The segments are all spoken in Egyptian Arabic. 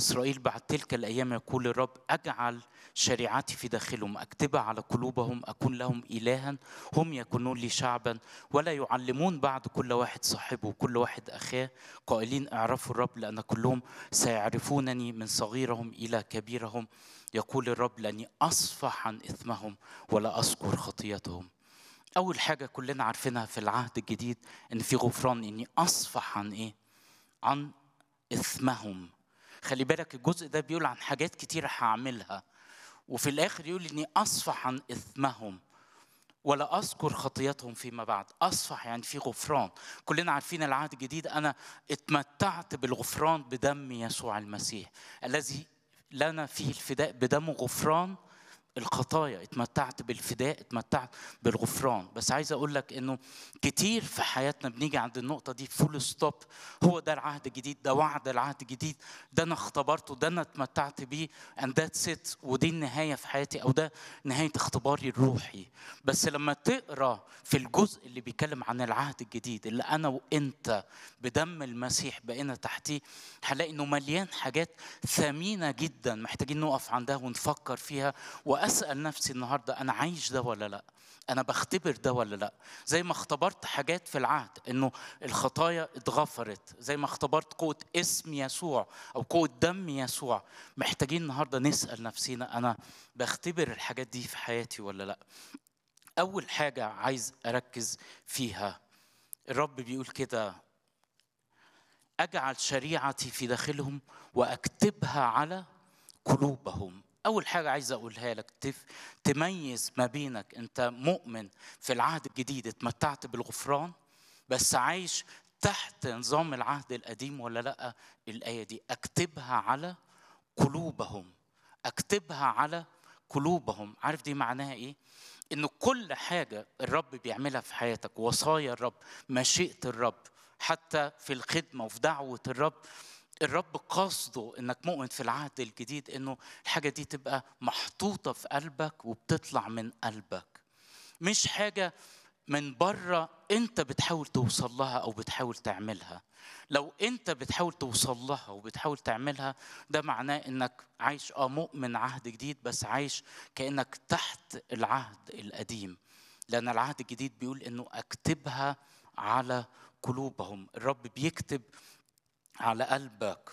إسرائيل بعد تلك الأيام يقول الرب أجعل شريعتي في داخلهم أكتبها على قلوبهم أكون لهم إلها هم يكونون لي شعبا ولا يعلمون بعد كل واحد صاحبه وكل واحد أخاه قائلين اعرفوا الرب لأن كلهم سيعرفونني من صغيرهم إلى كبيرهم يقول الرب لأني أصفح عن إثمهم ولا أذكر خطيتهم أول حاجة كلنا عارفينها في العهد الجديد إن في غفران إني أصفح عن إيه؟ عن إثمهم خلي بالك الجزء ده بيقول عن حاجات كتيرة هعملها وفي الآخر يقول إني أصفح عن إثمهم ولا أذكر خطيتهم فيما بعد أصفح يعني في غفران كلنا عارفين العهد الجديد أنا اتمتعت بالغفران بدم يسوع المسيح الذي لنا فيه الفداء بدم غفران الخطايا اتمتعت بالفداء اتمتعت بالغفران بس عايز اقول لك انه كتير في حياتنا بنيجي عند النقطه دي فول ستوب هو ده العهد الجديد ده وعد العهد الجديد ده انا اختبرته ده انا اتمتعت بيه and that's it ودي النهايه في حياتي او ده نهايه اختباري الروحي بس لما تقرا في الجزء اللي بيتكلم عن العهد الجديد اللي انا وانت بدم المسيح بقينا تحتيه هنلاقي انه مليان حاجات ثمينه جدا محتاجين نقف عندها ونفكر فيها واسال نفسي النهارده انا عايش ده ولا لا انا بختبر ده ولا لا زي ما اختبرت حاجات في العهد انه الخطايا اتغفرت زي ما اختبرت قوه اسم يسوع او قوه دم يسوع محتاجين النهارده نسال نفسينا انا بختبر الحاجات دي في حياتي ولا لا اول حاجه عايز اركز فيها الرب بيقول كده اجعل شريعتي في داخلهم واكتبها على قلوبهم اول حاجه عايز اقولها لك تف... تميز ما بينك انت مؤمن في العهد الجديد اتمتعت بالغفران بس عايش تحت نظام العهد القديم ولا لا الايه دي اكتبها على قلوبهم اكتبها على قلوبهم عارف دي معناها ايه انه كل حاجه الرب بيعملها في حياتك وصايا الرب مشيئه الرب حتى في الخدمه وفي دعوه الرب الرب قصده انك مؤمن في العهد الجديد انه الحاجه دي تبقى محطوطه في قلبك وبتطلع من قلبك مش حاجه من بره انت بتحاول توصل لها او بتحاول تعملها لو انت بتحاول توصل لها وبتحاول تعملها ده معناه انك عايش اه مؤمن عهد جديد بس عايش كانك تحت العهد القديم لان العهد الجديد بيقول انه اكتبها على قلوبهم الرب بيكتب على قلبك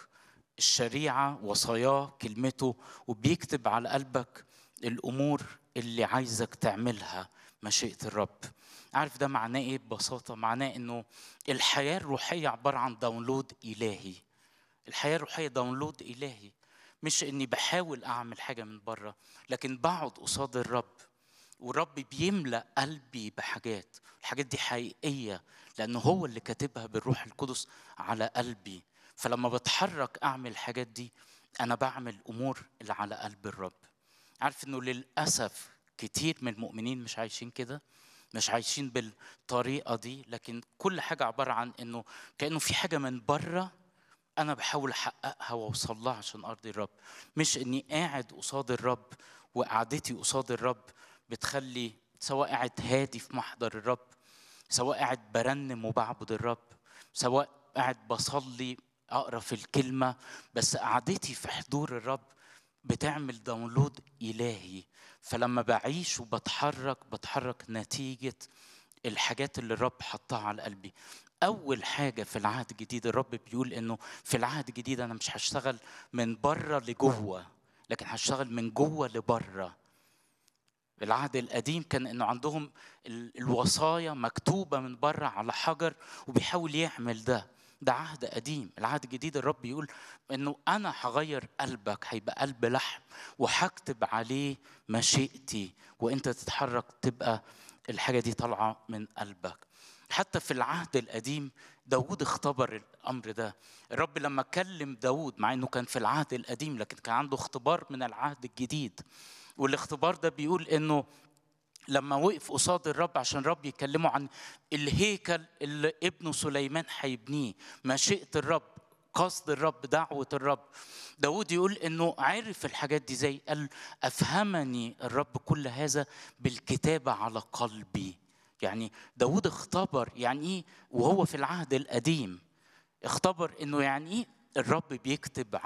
الشريعة وصاياه كلمته وبيكتب على قلبك الأمور اللي عايزك تعملها مشيئة الرب عارف ده معناه ايه ببساطة معناه انه الحياة الروحية عبارة عن داونلود إلهي الحياة الروحية داونلود إلهي مش اني بحاول اعمل حاجة من بره لكن بقعد قصاد الرب والرب بيملأ قلبي بحاجات الحاجات دي حقيقية لأنه هو اللي كاتبها بالروح القدس على قلبي فلما بتحرك أعمل الحاجات دي أنا بعمل أمور اللي على قلب الرب عارف إنه للأسف كتير من المؤمنين مش عايشين كده مش عايشين بالطريقة دي لكن كل حاجة عبارة عن إنه كأنه في حاجة من بره أنا بحاول أحققها وأوصل لها عشان أرضي الرب مش إني قاعد قصاد الرب وقعدتي قصاد الرب بتخلي سواء قاعد هادي في محضر الرب سواء قاعد برنم وبعبد الرب سواء قاعد بصلي اقرا في الكلمه بس قعدتي في حضور الرب بتعمل داونلود الهي فلما بعيش وبتحرك بتحرك نتيجه الحاجات اللي الرب حطها على قلبي اول حاجه في العهد الجديد الرب بيقول انه في العهد الجديد انا مش هشتغل من بره لجوه لكن هشتغل من جوه لبره العهد القديم كان انه عندهم الوصايا مكتوبه من بره على حجر وبيحاول يعمل ده ده عهد قديم العهد الجديد الرب يقول انه انا هغير قلبك هيبقى قلب لحم وهكتب عليه مشيئتي وانت تتحرك تبقى الحاجه دي طالعه من قلبك حتى في العهد القديم داود اختبر الامر ده الرب لما كلم داود مع انه كان في العهد القديم لكن كان عنده اختبار من العهد الجديد والاختبار ده بيقول انه لما وقف قصاد الرب عشان الرب يكلمه عن الهيكل اللي ابنه سليمان هيبنيه مشيئة الرب قصد الرب دعوة الرب داود يقول انه عرف الحاجات دي زي قال افهمني الرب كل هذا بالكتابة على قلبي يعني داود اختبر يعني ايه وهو في العهد القديم اختبر انه يعني ايه الرب بيكتب